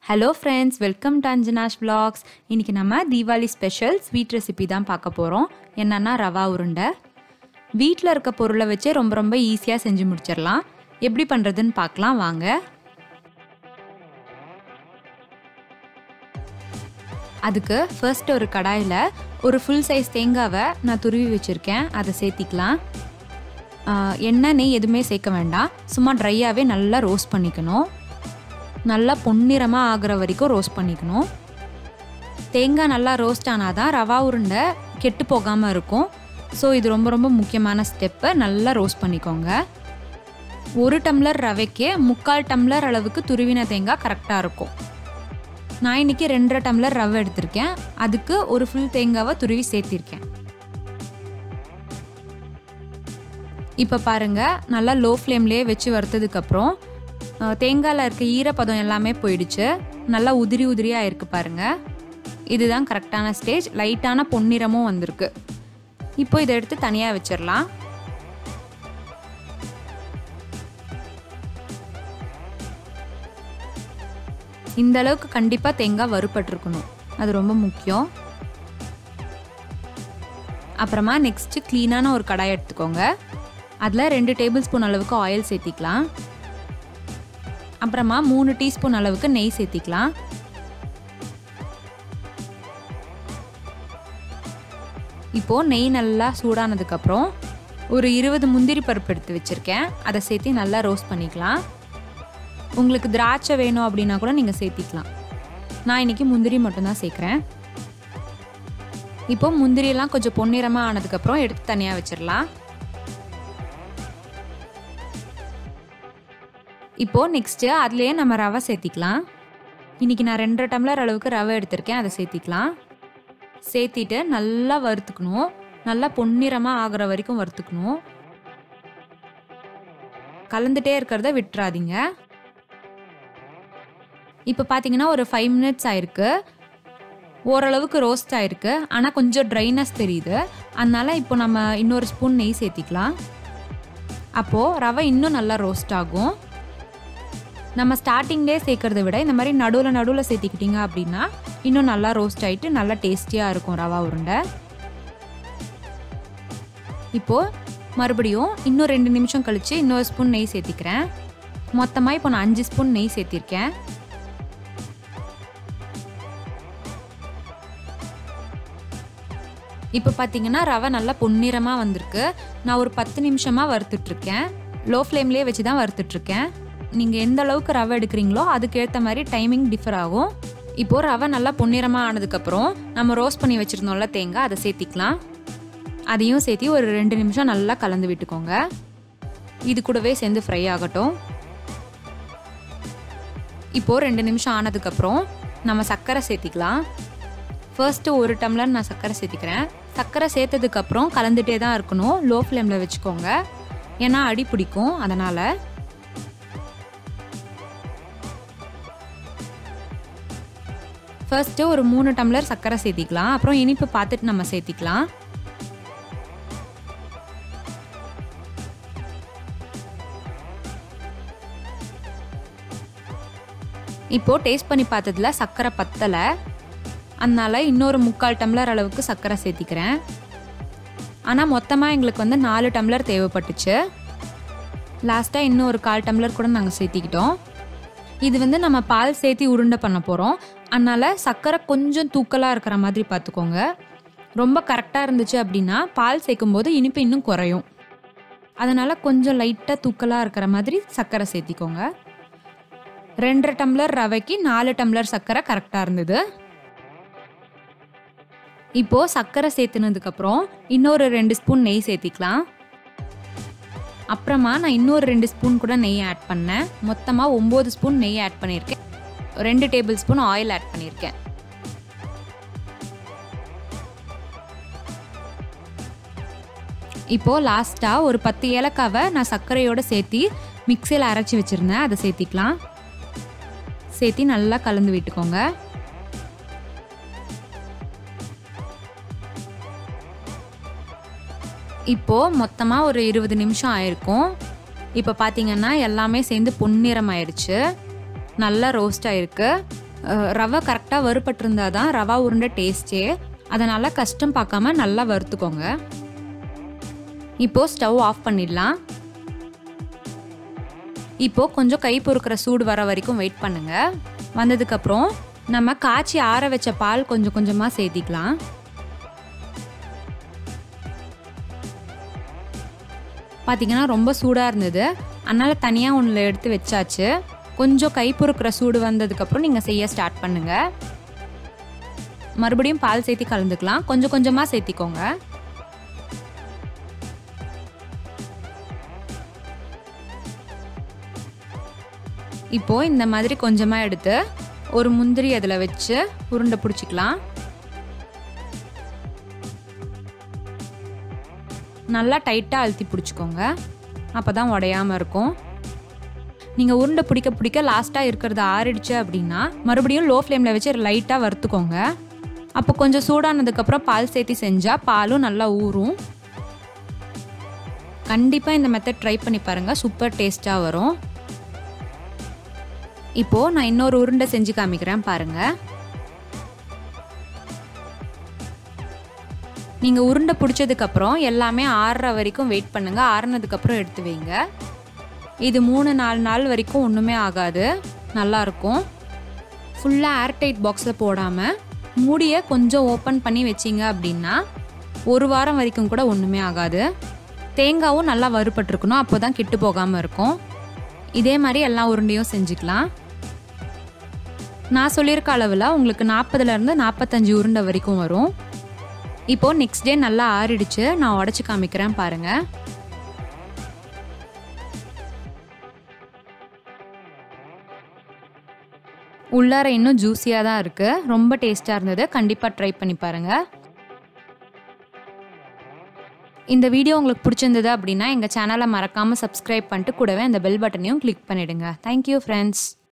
hello friends welcome to Anjana's vlogs இன்றைக்கி நம்ம Deepavali special sweet recipe தான் பார்க்க போகிறோம் என்னென்னா ரவா உருண்டை வீட்டில் இருக்க பொருளை வச்சே ரொம்ப ரொம்ப ஈஸியாக செஞ்சு முடிச்சிடலாம் எப்படி பண்ணுறதுன்னு பார்க்கலாம் வாங்க அதுக்கு ஃபர்ஸ்ட் ஒரு கடாயில் ஒரு ஃபுல் சைஸ் தேங்காவை நான் துருவி வச்சுருக்கேன் அதை சேர்த்திக்கலாம் ஆஹ், எண்ணெய் நெய் எதுவுமே சேர்க்க வேண்டாம் சும்மா ட்ரையாகவே நல்லா ரோஸ்ட் பண்ணிக்கணும் நல்லா பொன்னிறமாக ஆகுற வரைக்கும் ரோஸ்ட் பண்ணிக்கணும் தேங்காய் நல்லா ரோஸ்ட் ஆனால் தான் ரவா உருண்டை கெட்டு போகாமல் இருக்கும் ஸோ இது ரொம்ப ரொம்ப முக்கியமான ஸ்டெப்பு நல்லா ரோஸ்ட் பண்ணிக்கோங்க ஒரு டம்ளர் ரவைக்கு முக்கால் டம்ளர் அளவுக்கு துருவின தேங்காய் கரெக்டாக இருக்கும் நான் இன்னைக்கு ரெண்டரை டம்ளர் ரவை எடுத்திருக்கேன் அதுக்கு ஒரு ஃபுல் தேங்காவை துருவி சேர்த்திருக்கேன் இப்போ பாருங்க நல்லா லோ ஃப்ளேம்லேயே வச்சு வறுத்ததுக்கப்புறம் தேங்காயில் இருக்க ஈரப்பதம் எல்லாமே போயிடுச்சு நல்லா உதிரி உதிரியாக இருக்கு பாருங்க இதுதான் கரெக்டான ஸ்டேஜ் லைட்டான பொன்னிறமும் வந்திருக்கு இப்போ இதை எடுத்து தனியாக வச்சிடலாம் இந்த அளவுக்கு கண்டிப்பாக தேங்காய் வறுபட்டிருக்கணும் அது ரொம்ப முக்கியம் அப்புறமா நெக்ஸ்ட்டு க்ளீனான ஒரு கடாய் எடுத்துக்கோங்க அதில் ரெண்டு டேபிள் ஸ்பூன் அளவுக்கு ஆயில் சேர்த்திக்கலாம் அப்புறமா மூணு டீஸ்பூன் அளவுக்கு நெய் சேர்த்திக்கலாம் இப்போது நெய் நல்லா சூடானதுக்கப்புறம் ஒரு இருபது முந்திரி பருப்பு எடுத்து வச்சுருக்கேன் அதை சேர்த்து நல்லா ரோஸ்ட் பண்ணிக்கலாம் உங்களுக்கு திராட்சை வேணும் அப்படின்னா கூட நீங்கள் சேர்த்திக்கலாம் நான் இன்றைக்கி முந்திரி மட்டும்தான் சேர்க்குறேன் இப்போ முந்திரியெல்லாம் கொஞ்சம் பொன்னிறமாக ஆனதுக்கப்புறம் எடுத்து தனியாக வச்சிடலாம் இப்போது நெக்ஸ்ட்டு அதுலேயே நம்ம ரவை சேர்த்திக்கலாம் இன்றைக்கி நான் ரெண்டரை டம்ளர் அளவுக்கு ரவை எடுத்திருக்கேன் அதை சேர்த்திக்கலாம் சேர்த்திட்டு நல்லா வறுத்துக்கணும் நல்லா பொன்னிறமாக ஆகிற வரைக்கும் வறுத்துக்கணும் கலந்துட்டே இருக்கிறத விட்டுறாதீங்க இப்போ பார்த்தீங்கன்னா ஒரு ஃபைவ் மினிட்ஸ் ஆயிருக்கு ஓரளவுக்கு ரோஸ்ட் ஆயிருக்கு ஆனால் கொஞ்சம் ட்ரைனஸ் தெரியுது அதனால இப்போ நம்ம இன்னொரு ஸ்பூன் நெய் சேர்த்திக்கலாம் அப்போது ரவை இன்னும் நல்லா ரோஸ்ட் ஆகும் நம்ம ஸ்டார்டிங்லேயே சேர்க்கறத விட இந்த மாதிரி நடுவில் நடுவில் சேர்த்திக்கிட்டிங்க அப்படின்னா இன்னும் நல்லா ரோஸ்ட் ஆகிட்டு நல்லா டேஸ்டியாக இருக்கும் ரவா உருண்டை இப்போது மறுபடியும் இன்னும் ரெண்டு நிமிஷம் கழித்து இன்னொரு ஸ்பூன் நெய் சேர்த்திக்கிறேன் மொத்தமாக இப்போ நான் அஞ்சு ஸ்பூன் நெய் சேர்த்திருக்கேன் இப்போ பார்த்தீங்கன்னா ரவை நல்லா பொன்னிறமாக வந்திருக்கு நான் ஒரு பத்து நிமிஷமாக வறுத்துட்ருக்கேன் லோ ஃப்ளேம்லேயே வச்சு தான் வறுத்துட்ருக்கேன் நீங்கள் எந்த அளவுக்கு ரவை எடுக்கிறீங்களோ அதுக்கேற்ற மாதிரி டைமிங் டிஃபர் ஆகும் இப்போது ரவை நல்லா பொன்னிறமாக ஆனதுக்கப்புறம் நம்ம ரோஸ்ட் பண்ணி வச்சுருந்தோம்ல தேங்காய் அதை சேர்த்திக்கலாம் அதையும் சேர்த்தி ஒரு ரெண்டு நிமிஷம் நல்லா கலந்து விட்டுக்கோங்க இது கூடவே சேர்ந்து ஃப்ரை ஆகட்டும் இப்போது ரெண்டு நிமிஷம் ஆனதுக்கப்புறம் நம்ம சர்க்கரை சேர்த்திக்கலாம் ஃபர்ஸ்ட்டு ஒரு டம்ளர் நான் சர்க்கரை சேர்த்திக்கிறேன் சர்க்கரை சேர்த்ததுக்கப்புறம் கலந்துட்டே தான் இருக்கணும் லோ ஃப்ளேமில் வச்சுக்கோங்க ஏன்னா அடி பிடிக்கும் அதனால் ஃபர்ஸ்ட்டு ஒரு மூணு டம்ளர் சர்க்கரை சேர்த்திக்கலாம் அப்புறம் இனிப்பு பார்த்துட்டு நம்ம சேர்த்திக்கலாம் இப்போது டேஸ்ட் பண்ணி பார்த்ததுல சர்க்கரை பத்தலை அதனால இன்னொரு முக்கால் டம்ளர் அளவுக்கு சர்க்கரை சேர்த்திக்கிறேன் ஆனால் மொத்தமாக எங்களுக்கு வந்து நாலு டம்ளர் தேவைப்பட்டுச்சு லாஸ்ட்டாக இன்னும் ஒரு கால் டம்ளர் கூட நாங்கள் சேர்த்திக்கிட்டோம் இது வந்து நம்ம பால் சேர்த்தி உருண்டை பண்ண போகிறோம் அதனால் சர்க்கரை கொஞ்சம் தூக்கலாக இருக்கிற மாதிரி பார்த்துக்கோங்க ரொம்ப கரெக்டாக இருந்துச்சு அப்படின்னா பால் சேர்க்கும்போது இனிப்பு இன்னும் குறையும் அதனால் கொஞ்சம் லைட்டாக தூக்கலாக இருக்கிற மாதிரி சர்க்கரை சேர்த்திக்கோங்க ரெண்டரை டம்ளர் ரவைக்கு நாலு டம்ளர் சர்க்கரை கரெக்டாக இருந்தது இப்போது சர்க்கரை சேர்த்துனதுக்கப்புறம் இன்னொரு ரெண்டு ஸ்பூன் நெய் சேர்த்திக்கலாம் அப்புறமா நான் இன்னொரு ரெண்டு ஸ்பூன் கூட நெய் ஆட் பண்ணேன் மொத்தமாக ஒம்பது ஸ்பூன் நெய் ஆட் பண்ணியிருக்கேன் ரெண்டு டேபிள் ஸ்பூன் ஆயில் ஆட் பண்ணியிருக்கேன் இப்போது லாஸ்ட்டாக ஒரு பத்து ஏலக்காவை நான் சர்க்கரையோடு சேர்த்தி மிக்சியில் அரைச்சி வச்சுருந்தேன் அதை சேர்த்திக்கலாம் சேர்த்தி நல்லா கலந்து விட்டுக்கோங்க இப்போது மொத்தமாக ஒரு இருபது நிமிஷம் ஆயிருக்கும் இப்போ பார்த்தீங்கன்னா எல்லாமே சேர்ந்து பொன்னிறம் ஆயிடுச்சு நல்லா ரோஸ்ட் ஆயிருக்கு அஹ், ரவை கரெக்டாக வறுபட்டிருந்தா தான் ரவா உருண்டை டேஸ்ட்டே அதனால் கஷ்டம் பார்க்காம நல்லா வறுத்துக்கோங்க இப்போது ஸ்டவ் ஆஃப் பண்ணிடலாம் இப்போது கொஞ்சம் கை பொறுக்கிற சூடு வர வரைக்கும் வெயிட் பண்ணுங்க வந்ததுக்கப்புறம் நம்ம காய்ச்சி ஆற வச்ச பால் கொஞ்சம் கொஞ்சமாக சேர்த்திக்கலாம் பார்த்தீங்கன்னா ரொம்ப சூடாக இருந்தது அதனால் தனியாக ஒன்றில் எடுத்து வச்சாச்சு கொஞ்சம் கை பொறுக்கிற சூடு வந்ததுக்கப்புறம் நீங்கள் செய்ய ஸ்டார்ட் பண்ணுங்கள் மறுபடியும் பால் சேர்த்தி கலந்துக்கலாம் கொஞ்சம் கொஞ்சமாக சேர்த்திக்கோங்க இப்போ இந்த மாதிரி கொஞ்சமாக எடுத்து ஒரு முந்திரி அதில் வச்சு உருண்டை பிடிச்சிக்கலாம் நல்லா டைட்டாக அழுத்தி பிடிச்சிக்கோங்க அப்போ தான் உடையாமல் இருக்கும் நீங்கள் உருண்டை பிடிக்க பிடிக்க லாஸ்ட்டாக இருக்கிறது ஆறிடுச்சு அப்படின்னா மறுபடியும் லோ ஃப்ளேமில் வச்சு லைட்டாக வறுத்துக்கோங்க அப்போ கொஞ்சம் சூடானதுக்கப்புறம் பால் சேர்த்து செஞ்சால் பாலும் நல்லா ஊறும் கண்டிப்பாக இந்த மெத்தட் ட்ரை பண்ணி பாருங்கள் சூப்பர் டேஸ்ட்டாக வரும் இப்போது நான் இன்னொரு உருண்டை செஞ்சு காமிக்கிறேன் பாருங்கள் நீங்கள் உருண்டை பிடிச்சதுக்கப்புறம் எல்லாமே ஆறுற வரைக்கும் வெயிட் பண்ணுங்கள் ஆறுனதுக்கப்புறம் எடுத்து வைங்க இது மூணு நாலு நாள் வரைக்கும் ஒன்றுமே ஆகாது நல்லாயிருக்கும் ஃபுல்லாக ஏர்டைட் பாக்ஸில் போடாமல் மூடியை கொஞ்சம் ஓப்பன் பண்ணி வச்சிங்க அப்படின்னா ஒரு வாரம் வரைக்கும் கூட ஒன்றுமே ஆகாது தேங்காவும் நல்லா வறுபட்டிருக்கணும் அப்போ தான் கெட்டு போகாமல் இருக்கும் இதே மாதிரி எல்லா உருண்டையும் செஞ்சுக்கலாம் நான் சொல்லியிருக்க அளவில் உங்களுக்கு நாற்பதுலேருந்து நாற்பத்தஞ்சு உருண்டை வரைக்கும் வரும் இப்போது நெக்ஸ்ட் டே நல்லா ஆறிடுச்சு நான் உடச்சி காமிக்கிறேன் பாருங்கள் உள்ளார இன்னும் ஜூஸியாக தான் இருக்குது ரொம்ப டேஸ்ட்டாக இருந்தது கண்டிப்பாக ட்ரை பண்ணி பாருங்கள் இந்த வீடியோ உங்களுக்கு பிடிச்சிருந்தது அப்படின்னா எங்கள் சேனலை மறக்காமல் சப்ஸ்கிரைப் பண்ணிட்டு கூடவே அந்த பெல் பட்டனையும் கிளிக் பண்ணிவிடுங்க தேங்க்யூ ஃப்ரெண்ட்ஸ்